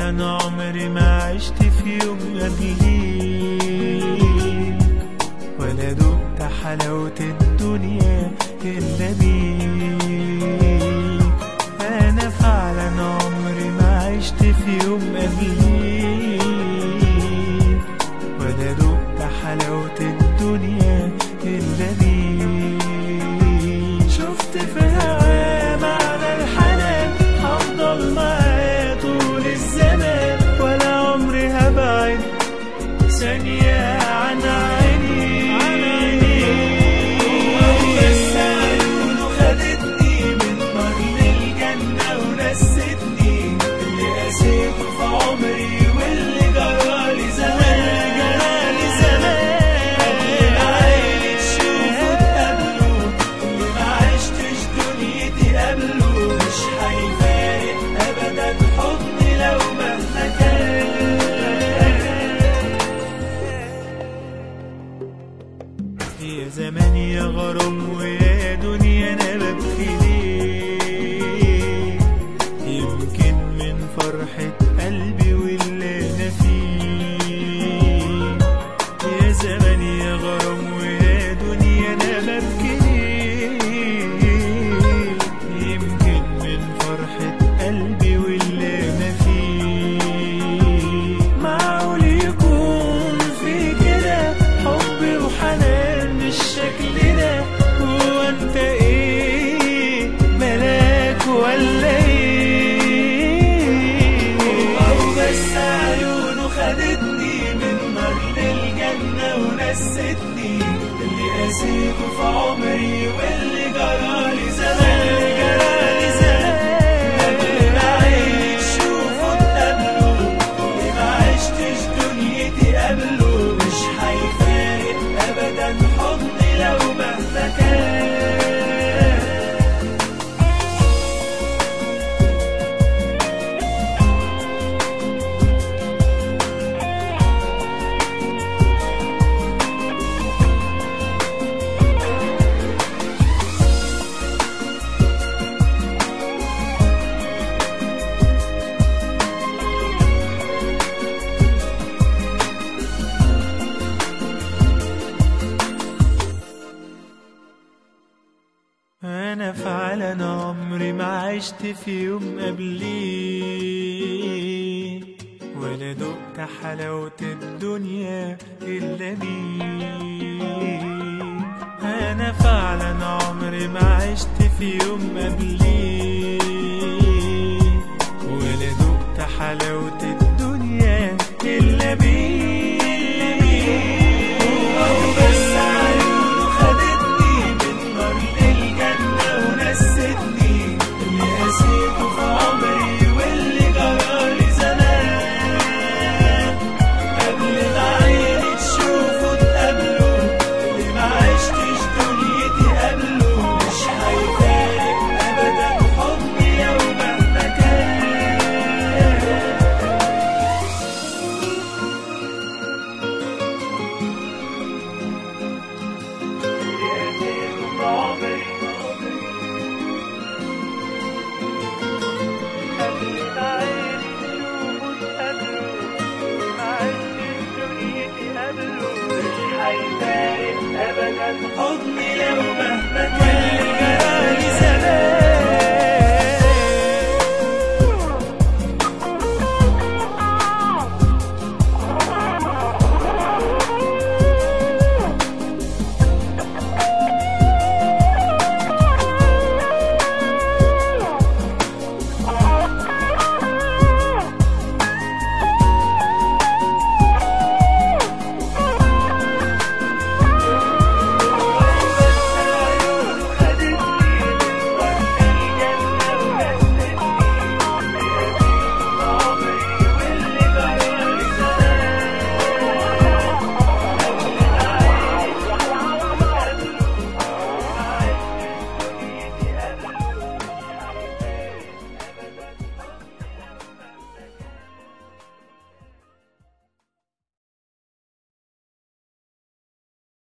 فعلا عمري ما عشت في يوم قبليك ولا دقت حلاوة الدنيا إلا بيك أنا فعلا عمري ما عشت في يوم قبليك ولا دقت حلاوة الدنيا إلا بيك شفت في هواه معنى الحنان هفضل معاه طول الزمان ولا عمري هبعد ثانية عن عيني بس عيونه خدتني من نار للجنة ونستني اللي قسيته في عمري واللي جرالي زمان جرالي زمان قبل ما عيني تشوفه تقابله اللي ما عشتش دنيتي قبله مش هيفارق أبدا حضني لو مهما كان يا زمان يا غرام ويا دنيا انا ببكي ليه يمكن من فرحة قلبي واللي انا فيه يا زمان يا غرام ويا دنيا انا ببكي ليه يمكن من فرحة قلبي واللي انا فيه معقول يكون في كده حب وحنان بالشكل ده هو انت ايه ملاك ولا ايه او بس عيونه خدتني من نار للجنة ونستني اللي قسيته في عمري واللي جرالي زمان جرالي زمان قبل ما عيني تشوفه تقابله اللي ما عشتش دنيتي قبله مش هيفارق ابدا حضني لو مهما كان أنا فعلا عمري ما عشت في يوم قبليك ولا دقت حلاوة الدنيا إلا بيك أنا فعلا عمري ما عشت في يوم قبليك ولا دقت حلاوة الدنيا إلا بيك بس عيونه خدتني من نار للجنة ونستني اللي قسيته في عمري واللي جرالي زمان قبل ما عيني تشوفه تقابله اللي ما عشتش دنيتي قبله مش هيفارق أبدا حضني لو مهما كان حضني لو